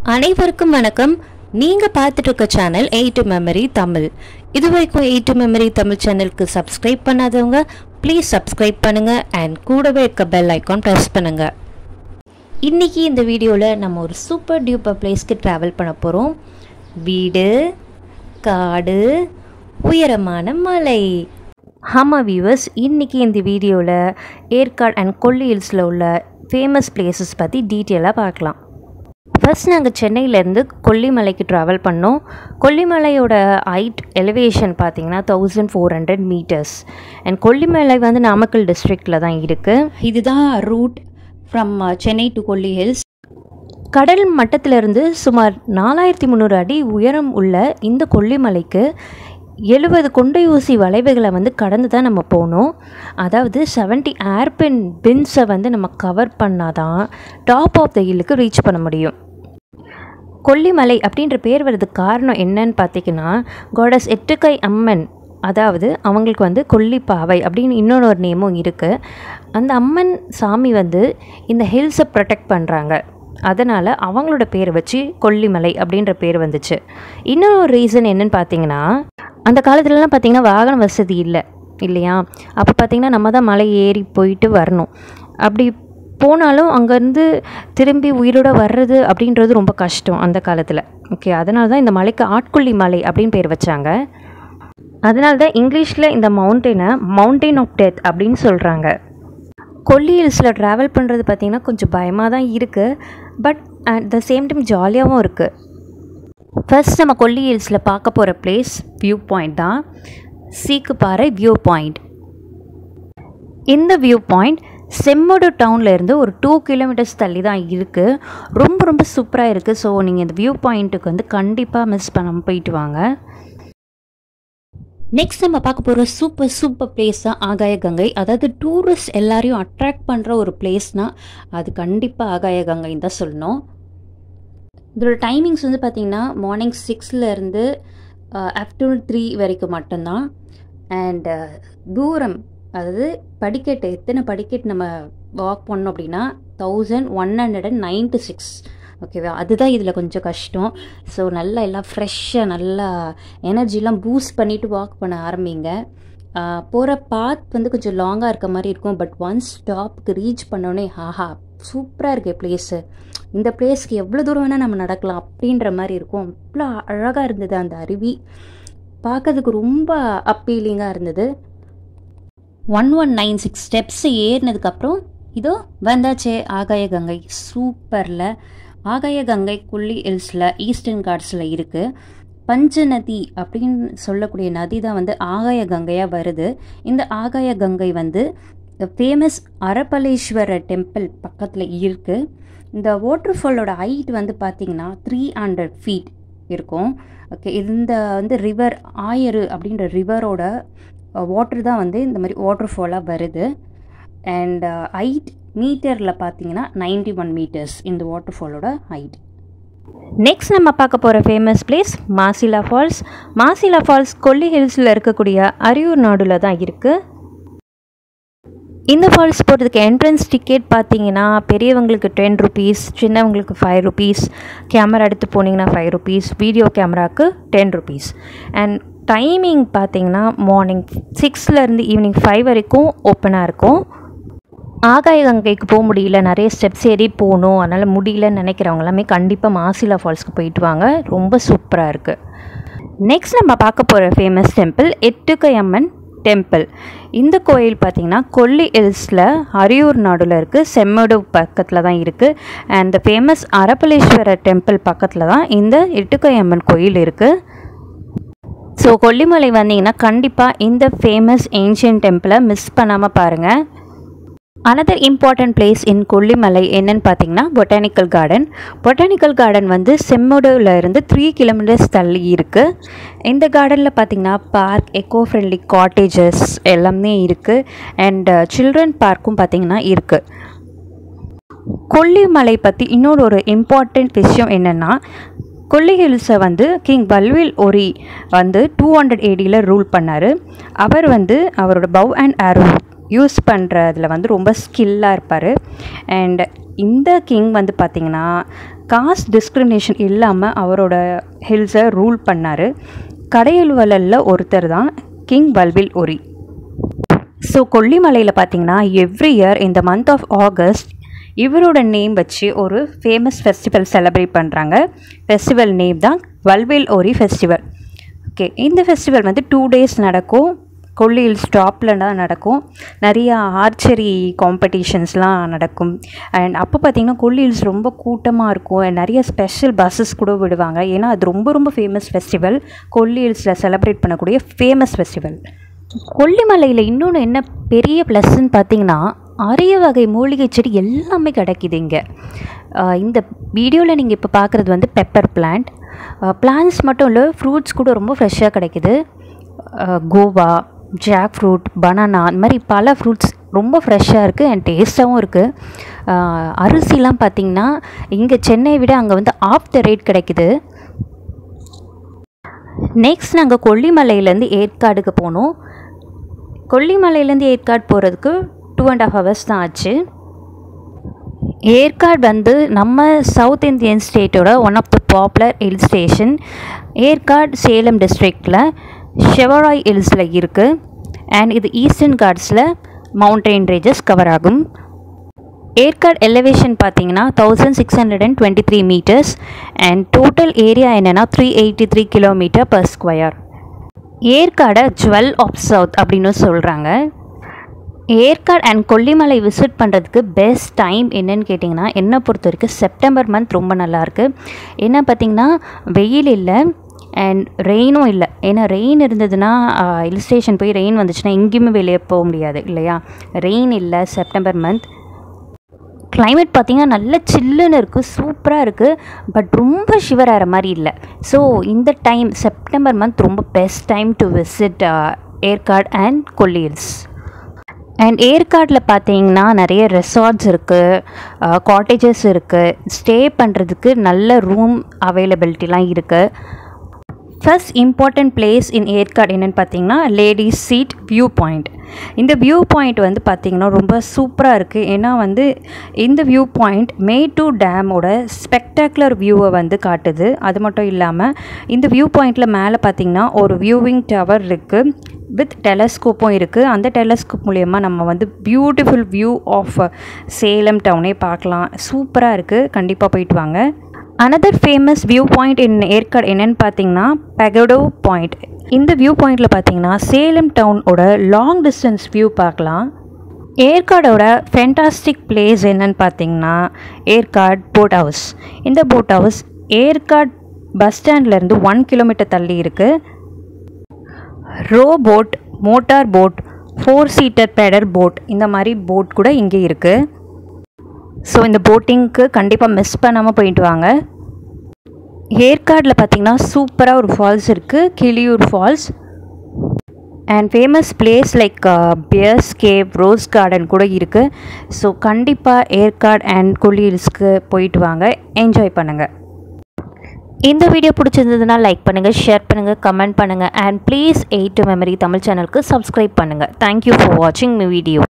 அனைவருக்கும் வணக்கம் நீங்கள் பார்த்துட்டு இருக்க சேனல் எயிட் மெமரி தமிழ் இது வரைக்கும் எயிட் மெமரி தமிழ் சேனலுக்கு சப்ஸ்கிரைப் பண்ணாதவங்க ப்ளீஸ் சப்ஸ்கிரைப் பண்ணுங்கள் அண்ட் கூடவே இருக்க பெல் ஐக்கான் ப்ரெஸ் பண்ணுங்கள் இன்றைக்கி இந்த வீடியோவில் நம்ம ஒரு சூப்பர் டியூப்பர் பிளேஸ்க்கு ட்ராவல் பண்ண போகிறோம் வீடு காடு உயரமான மலை ஆமாம் வியூவர்ஸ் இன்றைக்கி இந்த வீடியோவில் ஏற்காடு அண்ட் கொல்லி ஹில்ஸில் உள்ள ஃபேமஸ் பிளேசஸ் பற்றி டீட்டெயிலாக பார்க்கலாம் ஃபர்ஸ்ட் நாங்கள் சென்னையிலேருந்து கொல்லிமலைக்கு ட்ராவல் பண்ணோம் கொல்லிமலையோட ஹைட் எலிவேஷன் பார்த்தீங்கன்னா thousand four hundred meters and Kollimalai வந்து நாமக்கல் டிஸ்ட்ரிக்டில் தான் இருக்குது இதுதான் route from Chennai to Kolli hills கடல் மட்டத்திலிருந்து சுமார் நாலாயிரத்தி முந்நூறு அடி உயரம் உள்ள இந்த கொல்லிமலைக்கு எழுபது கொண்டை ஊசி வளைவுகளை வந்து கடந்து தான் நம்ம போகணும் அதாவது செவன்ட்டி ஏர்பின் பின்ஸை வந்து நம்ம கவர் பண்ணாதான் டாப் ஆஃப் த ஹில்லுக்கு ரீச் பண்ண முடியும் கொல்லிமலை அப்படின்ற பேர் வர்றதுக்கு காரணம் என்னன்னு பார்த்தீங்கன்னா காடஸ் எட்டுக்கை அம்மன் அதாவது அவங்களுக்கு வந்து கொல்லிப்பாவை அப்படின்னு இன்னொரு ஒரு நேமும் இருக்குது அந்த அம்மன் சாமி வந்து இந்த ஹில்ஸை ப்ரொடெக்ட் பண்ணுறாங்க அதனால் அவங்களோட பேரை வச்சு கொல்லிமலை அப்படின்ற பேர் வந்துச்சு இன்னொரு ரீசன் என்னன்னு பார்த்தீங்கன்னா அந்த காலத்துலலாம் பார்த்திங்கன்னா வாகன வசதி இல்லை இல்லையா அப்போ பார்த்திங்கன்னா நம்ம தான் மலை ஏறி போயிட்டு வரணும் அப்படி போனாலும் அங்கேருந்து திரும்பி உயிரோட வர்றது அப்படின்றது ரொம்ப கஷ்டம் அந்த காலத்தில் ஓகே அதனால தான் இந்த மலைக்கு ஆட்கொல்லி மலை அப்படின்னு பேர் வச்சாங்க அதனால தான் இங்கிலீஷில் இந்த மவுண்டெயினை மவுண்டெயின் ஆஃப் டெத் அப்படின்னு சொல்கிறாங்க கொல்லி ஹில்ஸில் ட்ராவல் பண்ணுறது பார்த்திங்கன்னா கொஞ்சம் பயமாக தான் இருக்குது but at the same time ஜாலியாகவும் இருக்குது ஃபர்ஸ்ட் நம்ம கொல்லி ஹில்ஸில் பார்க்க போகிற பிளேஸ் வியூ பாயிண்ட் தான் சீக்குப்பாறை வியூ பாயிண்ட் இந்த வியூ பாயிண்ட் செம்மடு டவுனில் இருந்து ஒரு டூ கிலோமீட்டர்ஸ் தள்ளி தான் இருக்குது ரொம்ப ரொம்ப சூப்பராக இருக்குது ஸோ நீங்கள் இந்த வியூ பாயிண்ட்டுக்கு வந்து கண்டிப்பாக மிஸ் பண்ணாமல் போயிட்டு வாங்க நெக்ஸ்ட் நம்ம பார்க்க போகிற சூப்பர் சூப்பர் பிளேஸ் தான் ஆகாய கங்கை அதாவது டூரிஸ்ட் எல்லாரையும் அட்ராக்ட் பண்ணுற ஒரு பிளேஸ்னால் அது கண்டிப்பாக ஆகாய கங்கைன்னு தான் சொல்லணும் இதோட டைமிங்ஸ் வந்து பார்த்திங்கன்னா மார்னிங் சிக்ஸ்லேருந்து ஆஃப்டர்நூன் த்ரீ வரைக்கும் மட்டும்தான் அண்ட் தூரம் அதாவது படிக்கட்டு எத்தனை படிக்கட்டு நம்ம வாக் பண்ணோம் அப்படின்னா thousand one hundred and ninety six ஓகேவா அதுதான் இதில் கொஞ்சம் கஷ்டம் ஸோ நல்லா எல்லாம் ஃப்ரெஷ்ஷாக நல்லா எனர்ஜிலாம் பூஸ்ட் பண்ணிவிட்டு வாக் பண்ண ஆரம்பிங்க போகிற பாத் வந்து கொஞ்சம் லாங்காக இருக்க மாதிரி இருக்கும் பட் ஒன்ஸ் ஸ்டாப்புக்கு ரீச் பண்ணோடனே ஆஹா சூப்பராக இருக்கு பிளேஸு இந்த பிளேஸ்க்கு எவ்வளோ தூரம் வேணால் நம்ம நடக்கலாம் அப்படின்ற மாதிரி இருக்கும் அவ்வளோ அழகாக இருந்தது அந்த அருவி பார்க்கறதுக்கு ரொம்ப அப்பீலிங்காக இருந்தது one one nine six steps ஏறினதுக்கப்புறம் இதோ வந்தாச்சே ஆகாய கங்கை சூப்பரில் ஆகாய கங்கை கொல்லி ஹில்ஸில் ஈஸ்டர்ன் காட்ஸில் இருக்குது பஞ்ச நதி அப்படின்னு சொல்லக்கூடிய நதி தான் வந்து ஆகாய கங்கையாக வருது இந்த ஆகாய கங்கை வந்து ஃபேமஸ் அரபலேஸ்வரர் டெம்பிள் பக்கத்தில் இருக்குது இந்த வாட்டர் ஃபாலோட ஹைட் வந்து பார்த்திங்கன்னா த்ரீ ஹண்ட்ரட் ஃபீட் இருக்கும் ஓகே இந்த வந்து ரிவர் ஆயரு அப்படின்ற ரிவரோட வாட்டர் தான் வந்து இந்த மாதிரி வாட்டர் ஃபாலாக வருது அண்ட் ஹைட் மீட்டரில் பார்த்தீங்கன்னா நைன்டி ஒன் மீட்டர்ஸ் இந்த வாட்டர் ஃபாலோட ஹைட் நெக்ஸ்ட் நம்ம பார்க்க போகிற famous place Masila falls Masila falls Kolli ஹில்ஸில் இருக்கக்கூடிய அரியூர் நாடுல தான் இருக்குது இந்த ஃபால்ஸ் போகிறதுக்கு என்ட்ரன்ஸ் டிக்கெட் பார்த்தீங்கன்னா பெரியவங்களுக்கு டென் ருபீஸ் சின்னவங்களுக்கு ஃபைவ் ருபீஸ் கேமரா எடுத்து போனீங்கன்னா ஃபைவ் ருபீஸ் வீடியோ கேமராவுக்கு டென் ருபீஸ் அண்ட் டைமிங் பார்த்தீங்கன்னா மார்னிங் சிக்ஸ்லேருந்து ஈவினிங் ஃபைவ் வரைக்கும் ஓப்பனாக இருக்கும் ஆகாய கங்கைக்கு போக முடியல நிறைய ஸ்டெப்ஸ் ஏறி போகணும் அதனால் முடியலன்னு நினைக்கிறவங்க எல்லாமே கண்டிப்பாக மாசிலா ஃபால்ஸ்க்கு போயிட்டு வாங்க ரொம்ப சூப்பராக இருக்குது நெக்ஸ்ட் நம்ம பார்க்க போகிற famous temple Ettukai Amman temple இந்த கோயில் பார்த்திங்கன்னா கொல்லி ஹில்ஸில் அரியூர் நாடுல இருக்குது செம்மடு பக்கத்தில் தான் இருக்குது and the famous Arapaleeswarar temple பக்கத்தில் தான் இந்த எட்டுக்கை அம்மன் கோயில் இருக்குது ஸோ கொல்லிமலை வந்தீங்கன்னா கண்டிப்பாக இந்த ஃபேமஸ் ஏன்ஷியன் டெம்பிளை மிஸ் பண்ணாமல் பாருங்கள் another important place in Kollimalai என்னன்னு பார்த்தீங்கன்னா பொட்டானிக்கல் கார்டன் பொட்டானிக்கல் கார்டன் வந்து செம்மோடுல இருந்து த்ரீ கிலோமீட்டர்ஸ் தள்ளி இருக்குது இந்த கார்டனில் பார்த்தீங்கன்னா பார்க் எக்கோ ஃப்ரெண்ட்லி காட்டேஜஸ் எல்லாமே இருக்குது அண்ட் சில்ட்ரன் பார்க்கும் பார்த்தீங்கன்னா இருக்குது கொல்லிமலை பற்றி இன்னொரு ஒரு இம்பார்ட்டண்ட் விஷயம் என்னென்னா கொல்லி ஹில்ஸை வந்து கிங் பல்வில் ஒரி வந்து டூ ஹண்ட்ரட் ஏடியில் ரூல் பண்ணார் அவர் வந்து அவரோட பவ் அண்ட் ஆரோ யூஸ் பண்ணுறதுல வந்து ரொம்ப ஸ்கில்லாக இருப்பார் அண்ட் இந்த கிங் வந்து பார்த்திங்கன்னா காஸ்ட் டிஸ்கிரிமினேஷன் இல்லாமல் அவரோட ஹில்ஸை ரூல் பண்ணார் கடையலுவலில் ஒருத்தர் தான் கிங் பல்பில் ஒரி ஸோ கொல்லிமலையில் பார்த்தீங்கன்னா எவ்ரி இயர் இந்த மந்த் ஆஃப் ஆகஸ்ட் இவரோட நேம் வச்சு ஒரு ஃபேமஸ் ஃபெஸ்டிவல் செலிப்ரேட் பண்ணுறாங்க ஃபெஸ்டிவல் நேம் தான் வல்வேல் ஓரி ஃபெஸ்டிவல் ஓகே இந்த ஃபெஸ்டிவல் வந்து டூ டேஸ் நடக்கும் கொல்லி ஹில்ஸ் டாப்பில் தான் நடக்கும் நிறைய ஆர்ச்சரி காம்படிஷன்ஸ்லாம் நடக்கும் அண்ட் அப்போ பார்த்திங்கன்னா கொல்லி ஹில்ஸ் ரொம்ப கூட்டமாக இருக்கும் and நிறைய ஸ்பெஷல் பஸ்ஸஸ் கூட விடுவாங்க ஏன்னா அது ரொம்ப ரொம்ப ஃபேமஸ் ஃபெஸ்டிவல் கொல்லி ஹில்ஸில் செலிப்ரேட் பண்ணக்கூடிய ஃபேமஸ் ஃபெஸ்டிவல் கொல்லிமலையில் இன்னொன்று என்ன பெரிய ப்ளஸ்ன்னு பார்த்தீங்கன்னா அரிய வகை மூலிகை செடி எல்லாமே கிடைக்குது இங்கே ஆஹ் இந்த வீடியோவில் நீங்கள் இப்போ பார்க்குறது வந்து பெப்பர் பிளான்ட் பிளான்ட்ஸ் மட்டும் இல்லை ஃப்ரூட்ஸ் கூட ரொம்ப ஃப்ரெஷ்ஷாக கிடைக்குது ஆஹ் கோவா ஜாக் ஃப்ரூட் பனானா அந்த மாதிரி பல ஃப்ரூட்ஸ் ரொம்ப ஃப்ரெஷ்ஷாக இருக்குது அண்ட் டேஸ்ட்டாகவும் இருக்குது அரிசிலாம் பார்த்திங்கன்னா இங்கே சென்னையை விட அங்கே வந்து ஆஃப் த ரேட் கிடைக்குது நெக்ஸ்ட் நாங்கள் கொல்லிமலையிலேருந்து ஏற்காடுக்கு போனோம் கொல்லிமலையிலேருந்து ஏற்காடு போகிறதுக்கு டூ அண்ட் ஹாஃப் ஹவர்ஸ் தான் ஆச்சு ஏற்காடு வந்து நம்ம சவுத் இந்தியன் ஸ்டேட்டோட one of the popular hill station Yercaud Salem டிஸ்ட்ரிக்டில் ஷெவராய் ஹில்ஸில் இருக்குது அண்ட் இது ஈஸ்டர்ன் காட்ஸில் மவுண்டைன் ரேஞ்சஸ் கவர் ஆகும் ஏற்காடு எலிவேஷன் பார்த்தீங்கன்னா thousand six hundred and twenty three meters and total area என்னென்னா three eighty three kilometer per square ஏற்காடை ஜுவல் ஆஃப் சவுத் அப்படின்னு சொல்கிறாங்க ஏற்காடு அண்ட் கொல்லிமலை விசிட் பண்ணுறதுக்கு பெஸ்ட் டைம் என்னன்னு கேட்டிங்கன்னா என்னை பொறுத்த வரைக்கும் செப்டம்பர் மந்த் ரொம்ப நல்லாயிருக்கு என்ன பார்த்திங்கன்னா வெயில் இல்லை அண்ட் ரெயினும் இல்லை ஏன்னா ரெயின் இருந்ததுன்னா ஹில் ஸ்டேஷன் போய் ரெயின் வந்துச்சுன்னா எங்கேயுமே வெளியே போக முடியாது இல்லையா ரெயின் இல்லை செப்டம்பர் மந்த் climate பார்த்தீங்கன்னா நல்ல சில்லுன்னு இருக்குது சூப்பராக இருக்குது பட் ரொம்ப ஷிவர் ஆகிற மாதிரி இல்லை ஸோ இந்த டைம் செப்டம்பர் மந்த் ரொம்ப best time to visit Yercaud and Kolli hills and ஏற்காடில் பார்த்தீங்கன்னா நிறைய ரெசார்ட்ஸ் இருக்குது காட்டேஜஸ் இருக்குது ஸ்டே பண்ணுறதுக்கு நல்ல ரூம் அவைலபிலிட்டிலாம் இருக்குது first important place in Yercaud என்னென்னு பார்த்தீங்கன்னா லேடிஸ் சீட் வியூ பாயிண்ட் இந்த வியூ பாயிண்ட் வந்து பார்த்திங்கன்னா ரொம்ப சூப்பராக இருக்குது ஏன்னா வந்து இந்த வியூ பாயிண்ட் மேட்டூ டேமோட ஸ்பெக்டாகுலர் வியூவை வந்து காட்டுது அது மட்டும் இல்லாமல் இந்த வியூ பாயிண்டில் மேலே பார்த்திங்கன்னா ஒரு வியூவிங் டவர் இருக்குது வித் டெலஸ்கோப்பும் இருக்குது அந்த டெலஸ்கோப் மூலயமா நம்ம வந்து பியூட்டிஃபுல் வியூ ஆஃப் சேலம் டவுனே பார்க்கலாம் சூப்பராக இருக்குது கண்டிப்பாக போயிட்டு வாங்க another famous view point in Yercaud என்னன்னு பார்த்தீங்கன்னா பெகடோ பாயிண்ட் இந்த வியூ பாயிண்டில் பார்த்தீங்கன்னா சேலம் டவுனோட லாங் டிஸ்டன்ஸ் வியூ பார்க்கலாம் ஏற்காடோட ஃபென்டாஸ்டிக் பிளேஸ் என்னன்னு பார்த்தீங்கன்னா ஏற்காடு போட் ஹவுஸ் இந்த போட் ஹவுஸ் ஏற்காடு பஸ் ஸ்டாண்ட்லேருந்து ஒன் கிலோமீட்டர் தள்ளி இருக்குது row boat motor boat four seater பெடர் boat இந்த மாதிரி போட் கூட இங்கே இருக்குது ஸோ இந்த போட்டிங்க்கு கண்டிப்பாக மிஸ் பண்ணாமல் போயிட்டு வாங்க ஏற்காடில் பார்த்தீங்கன்னா சூப்பராக ஒரு ஃபால்ஸ் இருக்குது Kiliyur falls and famous place like bears cave rose garden கூட இருக்குது ஸோ கண்டிப்பாக ஏற்காடு அண்ட் கொல்லி ஹில்ஸ்க்கு போயிட்டு வாங்க என்ஜாய் பண்ணுங்கள் இந்த வீடியோ பிடிச்சிருந்ததுன்னா லைக் பண்ணுங்கள் ஷேர் பண்ணுங்கள் கமெண்ட் பண்ணுங்கள் and please eight memory Tamil சேனலுக்கு சப்ஸ்கிரைப் பண்ணுங்கள் தேங்க்யூ ஃபார் வாட்சிங் மீ வீடியோ